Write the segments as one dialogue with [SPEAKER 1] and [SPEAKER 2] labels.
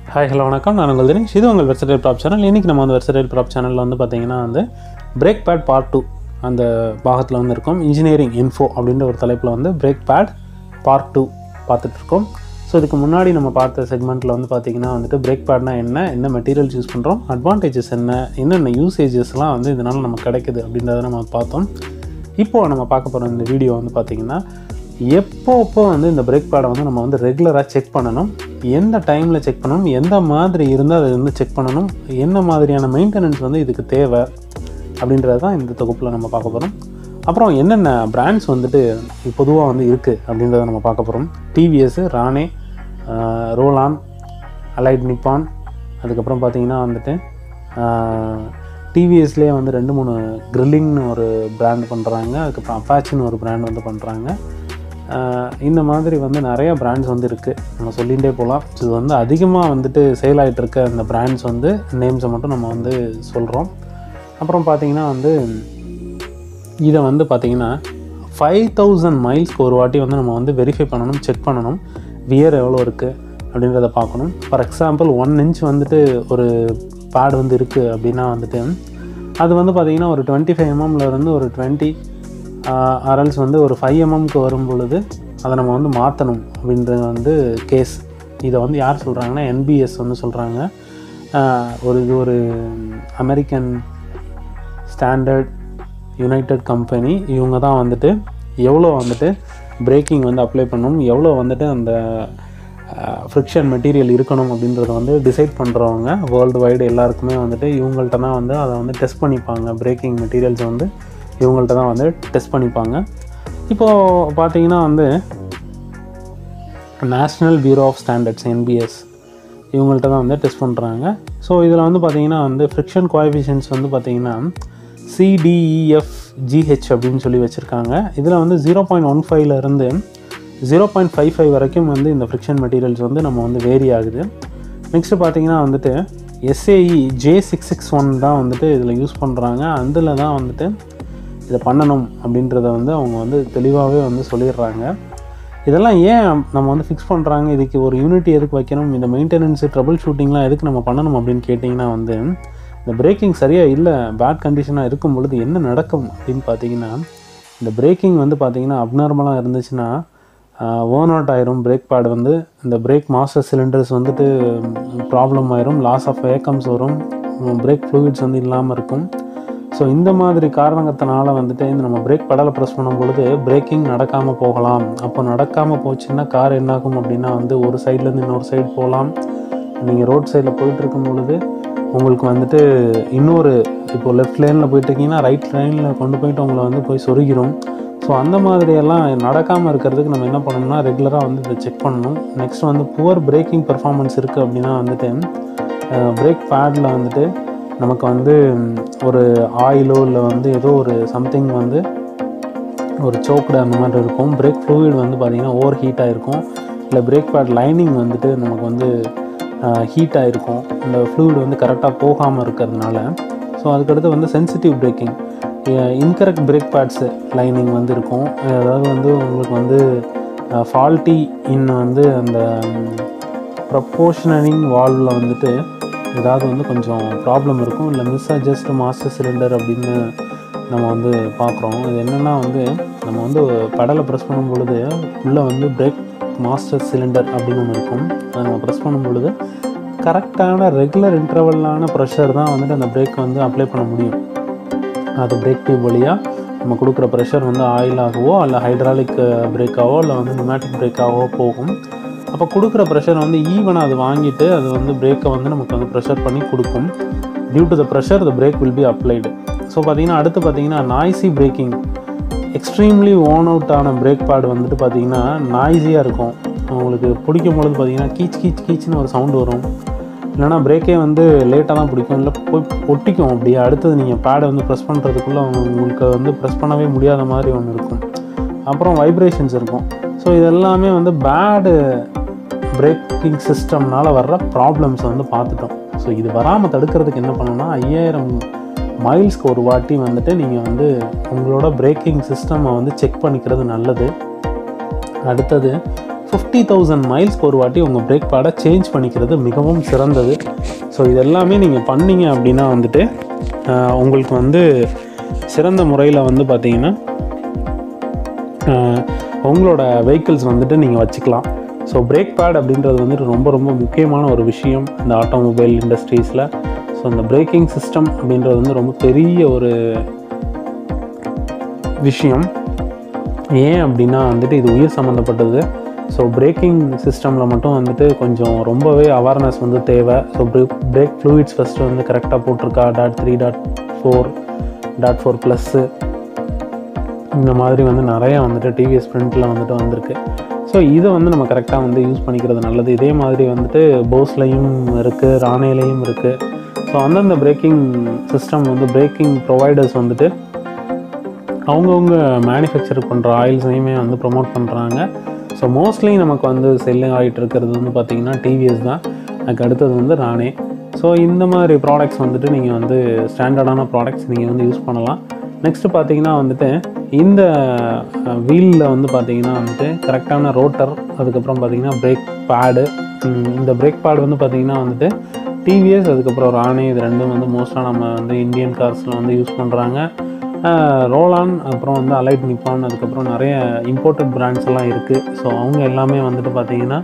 [SPEAKER 1] hi hello வணக்கம் நான் உங்கள் தினேஷ் இது உங்கள் வெர்சடைல் ப்ராப் சேனல் இன்றைக்கி நம்ம வந்து வெர்சடைல் ப்ராப் சேனலில் வந்து பார்த்தீங்கன்னா வந்து பிரேக் பேட் பார்ட் டூ அந்த பாகத்தில் வந்து இருக்கோம் இன்ஜினியரிங் இன்ஃபோ அப்படின்ற ஒரு தலைப்பில் வந்து பிரேக் பேட் பார்ட் டூ பார்த்துட்ருக்கோம் ஸோ இதுக்கு முன்னாடி நம்ம பார்த்த செக்மெண்ட்டில் வந்து பார்த்தீங்கன்னா வந்துட்டு பிரேக் பேட்னா என்ன என்ன மெட்டீரியல்ஸ் யூஸ் பண்ணுறோம் அட்வான்டேஜஸ் என்ன என்னென்ன யூசேஜஸ்லாம் வந்து இதனால் நமக்கு கிடைக்குது அப்படின்றத நம்ம பார்த்தோம் இப்போது நம்ம பார்க்க போகிற இந்த வீடியோ வந்து பார்த்திங்கன்னா எப்போ எப்போ வந்து இந்த பிரேக் பேடை வந்து நம்ம வந்து ரெகுலராக செக் பண்ணணும் எந்த டைமில் செக் பண்ணணும் எந்த மாதிரி இருந்தால் அதை வந்து செக் பண்ணணும் என்ன மாதிரியான மெயின்டெனன்ஸ் வந்து இதுக்கு தேவை அப்படின்றது தான் இந்த தொகுப்பில் நம்ம பார்க்க போகிறோம் அப்புறம் என்னென்ன பிராண்ட்ஸ் வந்துட்டு பொதுவாக வந்து இருக்குது அப்படின்றத நம்ம பார்க்க போகிறோம் டிவிஎஸ் ரானே ரோலான் அலைட் நிப்பான் அதுக்கப்புறம் பார்த்தீங்கன்னா வந்துட்டு டிவிஎஸ்லேயே வந்து ரெண்டு மூணு க்ரில்லிங்னு ஒரு பிராண்ட் பண்ணுறாங்க அதுக்கப்புறம் அப்பாச்சின்னு ஒரு பிராண்ட் வந்து பண்ணுறாங்க இந்த மாதிரி வந்து நிறைய பிராண்ட்ஸ் வந்து இருக்குது நம்ம சொல்லிகிட்டே போகலாம் ஸோ இது வந்து அதிகமாக வந்துட்டு சேல் ஆகிட்டு இருக்க அந்த பிராண்ட்ஸ் வந்து நேம்ஸை மட்டும் நம்ம வந்து சொல்கிறோம் அப்புறம் பார்த்தீங்கன்னா வந்து இதை வந்து பார்த்திங்கன்னா ஃபைவ் தௌசண்ட் மைல்ஸ்க்கு ஒரு வாட்டி வந்து நம்ம வந்து வெரிஃபை பண்ணணும் செக் பண்ணணும் வியர் எவ்வளோ இருக்குது அப்படின்றத பார்க்கணும் ஃபார் எக்ஸாம்பிள் ஒன் இன்ச் வந்துட்டு ஒரு பேட் வந்து இருக்குது அப்படின்னா வந்துட்டு அது வந்து பார்த்திங்கன்னா ஒரு டுவெண்ட்டி ஃபைவ் எம்எம்லேருந்து ஒரு டுவெண்ட்டி அரல்ஸ் வந்து ஒரு ஃபைவ் எம்எம்க்கு வரும் பொழுது அதை நம்ம வந்து மாற்றணும் அப்படின்றது வந்து கேஸ் இதை வந்து யார் சொல்கிறாங்கன்னா என்பிஎஸ் வந்து சொல்கிறாங்க ஒரு இது ஒரு அமெரிக்கன் ஸ்டாண்டர்ட் யுனைடெட் கம்பெனி இவங்க தான் வந்துட்டு எவ்வளோ வந்துட்டு பிரேக்கிங் வந்து அப்ளை பண்ணணும் எவ்வளோ வந்துட்டு அந்த ஃப்ரிக்ஷன் மெட்டீரியல் இருக்கணும் அப்படின்றத வந்து டிசைட் பண்ணுறவங்க வேர்ல்டு வைடு எல்லாருக்குமே வந்துட்டு இவங்கள்ட்ட தான் வந்து அதை வந்து டெஸ்ட் பண்ணிப்பாங்க பிரேக்கிங் மெட்டீரியல்ஸ் வந்து இவங்கள்ட்ட தான் வந்து டெஸ்ட் பண்ணிப்பாங்க இப்போது பார்த்தீங்கன்னா வந்து national bureau of standards NBS இவங்கள்ட்ட தான் வந்து டெஸ்ட் பண்ணுறாங்க ஸோ இதில் வந்து பார்த்தீங்கன்னா வந்து ஃப்ரிக்ஷன் கோஎஃபிஷியன்ஸ் வந்து பார்த்தீங்கன்னா சிடிஇஎஃப் ஜிஹெச் அப்படின்னு சொல்லி வச்சுருக்காங்க இதில் வந்து ஜீரோ பாயிண்ட் ஒன் ஃபைவ்லேருந்து ஜீரோ பாயிண்ட் ஃபைவ் ஃபைவ் வரைக்கும் வந்து இந்த ஃப்ரிக்ஷன் மெட்டீரியல்ஸ் வந்து நம்ம வந்து வேரி ஆகுது நெக்ஸ்ட்டு பார்த்தீங்கன்னா வந்துட்டு SAE J six six one தான் வந்துட்டு இதில் யூஸ் பண்ணுறாங்க அதில் தான் வந்துட்டு இதை பண்ணணும் அப்படின்றத வந்து அவங்க வந்து தெளிவாகவே வந்து சொல்லிடுறாங்க இதெல்லாம் ஏன் நம்ம வந்து ஃபிக்ஸ் பண்ணுறாங்க இதுக்கு ஒரு யூனிட்டி எதுக்கு வைக்கணும் இந்த மெயின்டெனன்ஸு ட்ரபிள் ஷூட்டிங்லாம் எதுக்கு நம்ம பண்ணணும் அப்படின்னு கேட்டிங்கன்னா வந்து இந்த பிரேக்கிங் சரியாக இல்லை பேட் கண்டிஷனாக இருக்கும் பொழுது என்ன நடக்கும் அப்படின்னு பார்த்தீங்கன்னா இந்த பிரேக்கிங் வந்து பார்த்திங்கன்னா அப்நார்மலாக இருந்துச்சுன்னா ஓன் அவுட் ஆயிரும் பிரேக் பேட் வந்து இந்த பிரேக் மாஸ்டர் சிலிண்டர்ஸ் வந்துட்டு ப்ராப்ளம் ஆயிரும் லாஸ் ஆஃப் வேக்கம்ஸ் வரும் பிரேக் ஃப்ளூயிட்ஸ் வந்து இல்லாமல் இருக்கும் ஸோ இந்த மாதிரி காரணத்தினால வந்துட்டு இந்த நம்ம பிரேக் படலை ப்ரெஸ் பண்ணும் பொழுது பிரேக்கிங் நடக்காமல் போகலாம் அப்போ நடக்காமல் போச்சுன்னா கார் என்னாகும் அப்படின்னா வந்து ஒரு சைட்லேருந்து இன்னொரு சைடு போகலாம் நீங்கள் ரோட் சைடில் போயிட்டு இருக்கும் பொழுது உங்களுக்கு வந்துட்டு இன்னொரு இப்போது லெஃப்ட் லேனில் போயிட்டுருக்கீங்கன்னா ரைட் லைனில் கொண்டு போயிட்டு உங்களை வந்து போய் சொருகிரும் ஸோ அந்த மாதிரியெல்லாம் நடக்காமல் இருக்கிறதுக்கு நம்ம என்ன பண்ணணும்னா ரெகுலராக வந்து இதை செக் பண்ணணும் நெக்ஸ்ட் வந்து புவர் பிரேக்கிங் பெர்ஃபார்மன்ஸ் இருக்குது அப்படின்னா வந்துட்டு பிரேக் பேடில் வந்துட்டு நமக்கு வந்து ஒரு ஆயிலோ இல்லை வந்து ஏதோ ஒரு சம்திங் வந்து ஒரு சோக்கடு அந்த மாதிரி இருக்கும் பிரேக் ஃப்ளூயிட் வந்து பார்த்திங்கன்னா ஓவர் ஹீட் ஆகிருக்கும் இல்லை பிரேக் பேட் லைனிங் வந்துட்டு நமக்கு வந்து ஹீட் ஆகிருக்கும் இந்த ஃப்ளூயிட் வந்து கரெக்டாக போகாமல் இருக்கிறதுனால ஸோ அதுக்கடுத்து வந்து sensitive braking incorrect brake pads lining வந்து இருக்கும் அதாவது வந்து உங்களுக்கு வந்து ஃபால்ட்டி இன் வந்து அந்த ப்ரப்போர்ஷனிங் வால்வில் வந்துட்டு ஏதாவது வந்து கொஞ்சம் ப்ராப்ளம் இருக்கும் இல்லை மிஸ் அட்ஜஸ்ட் மாஸ்டர் சிலிண்டர் அப்படின்னு நம்ம வந்து பார்க்குறோம் இது என்னென்னா வந்து நம்ம வந்து படலை ப்ரெஸ் பண்ணும் பொழுது உள்ளே வந்து பிரேக் மாஸ்டர் சிலிண்டர் அப்படின்னு ஒன்று இருக்கும் அதை நம்ம ப்ரெஸ் பண்ணும் பொழுது கரெக்டான ரெகுலர் இன்டர்வல்லான ப்ரெஷர் தான் வந்துட்டு அந்த பிரேக் வந்து அப்ளை பண்ண முடியும் அது பிரேக் டியூப் வழியாக நம்ம கொடுக்குற ப்ரெஷர் வந்து ஆயிலாகவோ இல்லை ஹைட்ராலிக் பிரேக்காவோ இல்லை வந்து நிமேட்டிக் பிரேக்காகவோ போகும் அப்போ கொடுக்குற ப்ரெஷர் வந்து ஈவனாக அது வாங்கிட்டு அது வந்து பிரேக்கை வந்து நமக்கு வந்து ப்ரெஷர் பண்ணி கொடுக்கும் due to the pressure the brake will be applied so பார்த்தீங்கன்னா அடுத்து பார்த்தீங்கன்னா noisy braking extremely worn out ஆன பிரேக் பேட் வந்துட்டு பார்த்தீங்கன்னா நாய்ஸியாக இருக்கும் உங்களுக்கு பிடிக்கும் பொழுது பார்த்தீங்கன்னா கீச் கீச் கீச்னு ஒரு சவுண்டு வரும் இல்லைனா பிரேக்கே வந்து லேட்டாக தான் பிடிக்கும் இல்லை போய் ஒட்டிக்கும் அப்படியே அடுத்தது நீங்கள் பேடை வந்து ப்ரெஸ் பண்ணுறதுக்குள்ளே உங்களுக்கு வந்து ப்ரெஸ் பண்ணவே முடியாத மாதிரி ஒன்று இருக்கும் அப்புறம் வைப்ரேஷன்ஸ் இருக்கும் ஸோ இதெல்லாமே வந்து பேடு பிரேக்கிங் சிஸ்டம்னால் வர்ற ப்ராப்ளம்ஸ் வந்து பார்த்துட்டோம் ஸோ இது வராமல் தடுக்கிறதுக்கு என்ன பண்ணணும்னா ஐயாயிரம் மைல்ஸ்க்கு ஒரு வாட்டி வந்துட்டு நீங்கள் வந்து உங்களோட பிரேக்கிங் சிஸ்டமை வந்து செக் பண்ணிக்கிறது நல்லது அடுத்தது ஃபிஃப்டி தௌசண்ட் மைல்ஸ்க்கு ஒரு வாட்டி உங்கள் பிரேக் பேடை சேஞ்ச் பண்ணிக்கிறது மிகவும் சிறந்தது ஸோ இது எல்லாமே நீங்கள் பண்ணீங்க அப்படின்னா வந்துட்டு ஆஹ், உங்களுக்கு வந்து சிறந்த முறையில் வந்து பார்த்தீங்கன்னா ஆஹ், உங்களோட வெஹிக்கிள்ஸ் வந்துட்டு நீங்கள் வச்சுக்கலாம் ஸோ பிரேக் பேட் அப்படின்றது வந்துட்டு ரொம்ப ரொம்ப முக்கியமான ஒரு விஷயம் இந்த ஆட்டோமொபைல் இண்டஸ்ட்ரீஸில் ஸோ இந்த பிரேக்கிங் சிஸ்டம் அப்படின்றது வந்து ரொம்ப பெரிய ஒரு விஷயம் ஏன் அப்படின்னா வந்துட்டு இது உயிர் சம்மந்தப்பட்டது ஸோ பிரேக்கிங் சிஸ்டமில் மட்டும் வந்துட்டு கொஞ்சம் ரொம்பவே அவேர்னஸ் வந்து தேவை so brake brake fluids first வந்து கரெக்டாக போட்டிருக்கா dot three dot four dot four plus இந்த மாதிரி வந்து நிறைய வந்துட்டு டிவிஎஸ் பிரிண்டில் வந்துட்டு வந்திருக்கு ஸோ இதை வந்து நம்ம கரெக்டாக வந்து யூஸ் பண்ணிக்கிறது நல்லது இதே மாதிரி வந்துட்டு போஸ்லையும் இருக்குது ராணேலையும் இருக்குது ஸோ அந்தந்த பிரேக்கிங் சிஸ்டம் வந்து பிரேக்கிங் ப்ரொவைடர்ஸ் வந்துட்டு அவங்கவுங்க மேனுஃபேக்சர் பண்ணுற ஆயில்ஸையுமே வந்து ப்ரொமோட் பண்ணுறாங்க ஸோ மோஸ்ட்லி நமக்கு வந்து செல்லிங் ஆகிட்டு இருக்கிறது வந்து பார்த்திங்கன்னா டிவிஎஸ் தான் அதுக்கு அடுத்தது வந்து ராணே ஸோ இந்த மாதிரி ப்ராடக்ட்ஸ் வந்துட்டு நீங்கள் வந்து ஸ்டாண்டர்டான ப்ராடக்ட்ஸ் நீங்கள் வந்து யூஸ் பண்ணலாம் நெக்ஸ்ட்டு பார்த்தீங்கன்னா வந்துட்டு இந்த வீலில் வந்து பார்த்தீங்கன்னா வந்துட்டு கரெக்டான ரோட்டர் அதுக்கப்புறம் பார்த்தீங்கன்னா பிரேக் பேடு இந்த பிரேக் பேட் வந்து பார்த்தீங்கன்னா வந்துட்டு டிவிஎஸ் அதுக்கப்புறம் ராணே இது ரெண்டும் வந்து மோஸ்ட்டாக நம்ம வந்து இந்தியன் கார்ஸில் வந்து யூஸ் பண்ணுறாங்க ரோலான் அப்புறம் வந்து அலைட் நிப்பான் அதுக்கப்புறம் நிறைய இம்போர்ட்டட் பிராண்ட்ஸ் எல்லாம் இருக்குது ஸோ அவங்க எல்லாமே வந்துட்டு பார்த்தீங்கன்னா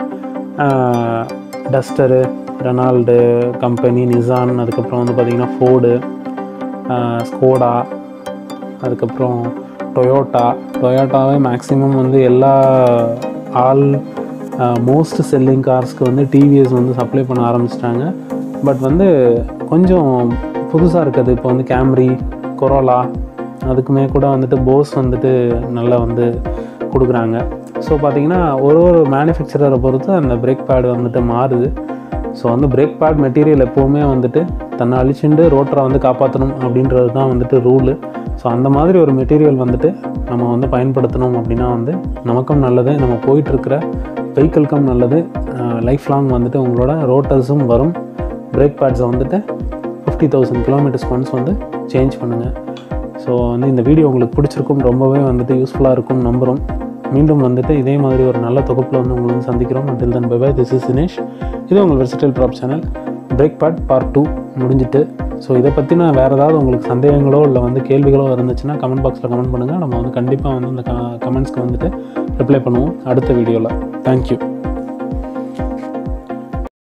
[SPEAKER 1] டஸ்டரு ரெனால்டு கம்பெனி நிசான் அதுக்கப்புறம் வந்து பார்த்திங்கன்னா ஃபோர்டு ஸ்கோடா அதுக்கப்புறம் டொயோட்டா டொயோட்டாவே மேக்ஸிமம் வந்து எல்லா ஆல் மோஸ்ட் செல்லிங் கார்ஸ்க்கு வந்து டிவிஎஸ் வந்து சப்ளை பண்ண ஆரம்பிச்சிட்டாங்க பட் வந்து கொஞ்சம் புதுசாக இருக்குது இப்போ வந்து கேம்ரி கொரோலா அதுக்குமே கூட வந்துட்டு போஸ் வந்துட்டு நல்லா வந்து கொடுக்குறாங்க ஸோ பார்த்தீங்கன்னா ஒரு ஒரு மேனுஃபேக்சரரை பொறுத்து அந்த பிரேக் பேட் வந்துட்டு மாறுது ஸோ வந்து பிரேக் பேட் மெட்டீரியல் எப்போவுமே வந்துட்டு தன்னை அழிச்சுண்டு ரோட்டரை வந்து காப்பாற்றணும் அப்படின்றது தான் வந்துட்டு ரூலு ஸோ அந்த மாதிரி ஒரு மெட்டீரியல் வந்துட்டு நம்ம வந்து பயன்படுத்தணும் அப்படின்னா வந்து நமக்கும் நல்லது நம்ம போயிட்டுருக்கிற வெஹிக்கிள்க்கும் நல்லது லைஃப் லாங் வந்துட்டு உங்களோட ரோட்டர்ஸும் வரும் பிரேக் பேட்ஸை வந்துட்டு ஃபிஃப்டி தௌசண்ட் கிலோமீட்டர்ஸ் ஒன்ஸ் வந்து சேஞ்ச் பண்ணுங்கள் ஸோ வந்து இந்த வீடியோ உங்களுக்கு பிடிச்சிருக்கும் ரொம்பவே வந்துட்டு யூஸ்ஃபுல்லாக இருக்கும் நம்புகிறோம் மீண்டும் வந்துட்டு இதே மாதிரி ஒரு நல்ல தொகுப்பில் வந்து உங்களை வந்து சந்திக்கிறோம் until then bye bye this is Dinesh இது உங்கள் வெர்சிட்டல் ப்ராப் channel brake pad part two முடிஞ்சிட்டு ஸோ இதை பற்றின வேறு ஏதாவது உங்களுக்கு சந்தேகங்களோ இல்லை வந்து கேள்விகளோ இருந்துச்சுன்னா கமெண்ட் பாக்ஸில் கமெண்ட் பண்ணுங்கள் நம்ம வந்து கண்டிப்பாக வந்து இந்த கமெண்ட்ஸ்க்கு வந்துட்டு ரிப்ளை பண்ணுவோம் அடுத்த வீடியோவில் தேங்க்யூ